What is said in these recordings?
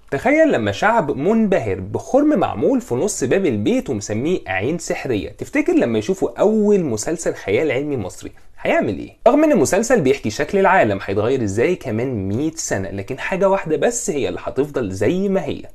تخيل لما شعب منبهر بخرم معمول في نص باب البيت ومسميه عين سحريه تفتكر لما يشوفوا اول مسلسل خيال علمي مصري هيعمل ايه؟ رغم ان المسلسل بيحكي شكل العالم هيتغير ازاي كمان 100 سنه لكن حاجه واحده بس هي اللي هتفضل زي ما هي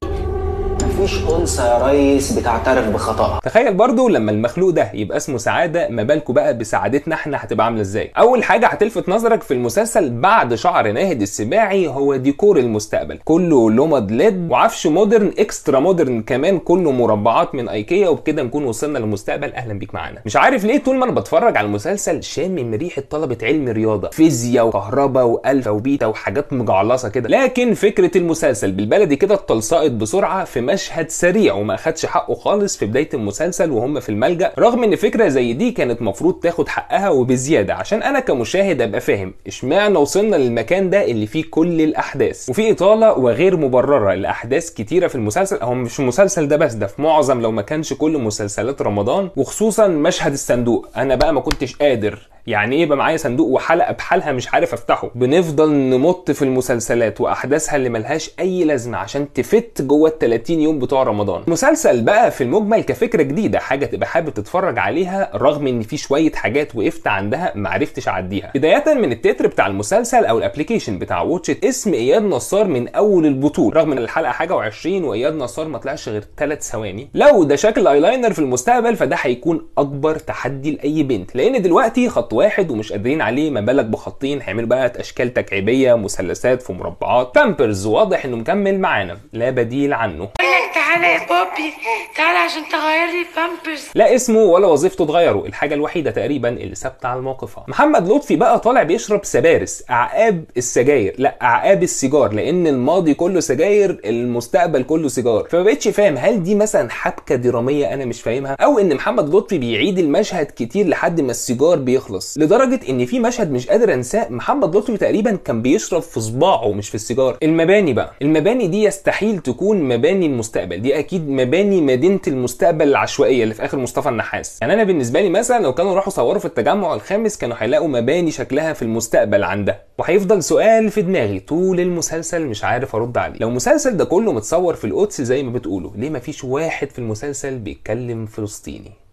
مفيش أنثى يا ريس بتعترف بخطأها تخيل برضو لما المخلوق ده يبقى اسمه سعاده ما بالكوا بقى بسعادتنا احنا هتبقى عامله ازاي اول حاجه هتلفت نظرك في المسلسل بعد شعر ناهد السباعي هو ديكور المستقبل كله لمض ليد وعفش مودرن اكسترا مودرن كمان كله مربعات من ايكيا وبكده نكون وصلنا للمستقبل اهلا بيك معانا مش عارف ليه طول ما انا بتفرج على المسلسل شامم ريحه طلبه علم رياضه فيزياء وكهرباء والفا وبيتا وحاجات مجعلصه كده لكن فكره المسلسل بالبلدي كده اتلصقت بسرعه في مشهد سريع وما اخدش حقه خالص في بدايه المسلسل وهم في الملجا رغم ان فكره زي دي كانت مفروض تاخد حقها وبزياده عشان انا كمشاهد ابقى فاهم اشمعنى وصلنا للمكان ده اللي فيه كل الاحداث وفي اطاله وغير مبرره لاحداث كتيره في المسلسل هو مش في المسلسل ده بس ده في معظم لو ما كانش كل مسلسلات رمضان وخصوصا مشهد الصندوق انا بقى ما كنتش قادر يعني ايه يبقى معايا صندوق وحلقه بحالها مش عارف افتحه بنفضل نمط في المسلسلات واحداثها اللي ملهاش اي لازمه عشان تفت جوه ال 30 يوم بتوع رمضان مسلسل بقى في المجمل كفكره جديده حاجه تبقى حابب تتفرج عليها رغم ان في شويه حاجات وقفت عندها ما عرفتش اعديها بدايه من التتر بتاع المسلسل او الابلكيشن بتاع واتشت اسم اياد نصار من اول البطوله رغم ان الحلقه حاجه و20 واياد نصار ما طلعش غير 3 ثواني لو ده شكل ايلاينر في المستقبل فده هيكون اكبر تحدي لاي بنت لان دلوقتي خط واحد ومش قادرين عليه ما بالك بخطين هيعملوا بقى اشكال تكعيبيه مثلثات في مربعات بامبرز واضح انه مكمل معانا لا بديل عنه بقول لك تعالى يا بابي تعالى عشان تغير لي بامبرز لا اسمه ولا وظيفته اتغيروا الحاجه الوحيده تقريبا اللي ثابته على الموقف محمد لطفي بقى طالع بيشرب سبارس اعقاب السجاير لا اعقاب السيجار لان الماضي كله سجاير المستقبل كله سيجار فما بقتش فاهم هل دي مثلا حبكه دراميه انا مش فاهمها او ان محمد لطفي بيعيد المشهد كتير لحد ما السيجار بيخلص لدرجه ان في مشهد مش قادر انساه محمد لطفي تقريبا كان بيشرب في صباعه مش في السيجار المباني بقى المباني دي يستحيل تكون مباني المستقبل دي اكيد مباني مدينه المستقبل العشوائيه اللي في اخر مصطفى النحاس يعني انا بالنسبه لي مثلا لو كانوا راحوا صوروا في التجمع الخامس كانوا هيلاقوا مباني شكلها في المستقبل عندها وهيفضل سؤال في دماغي طول المسلسل مش عارف ارد عليه لو المسلسل ده كله متصور في القدس زي ما بتقولوا ليه مفيش واحد في المسلسل بيتكلم فلسطيني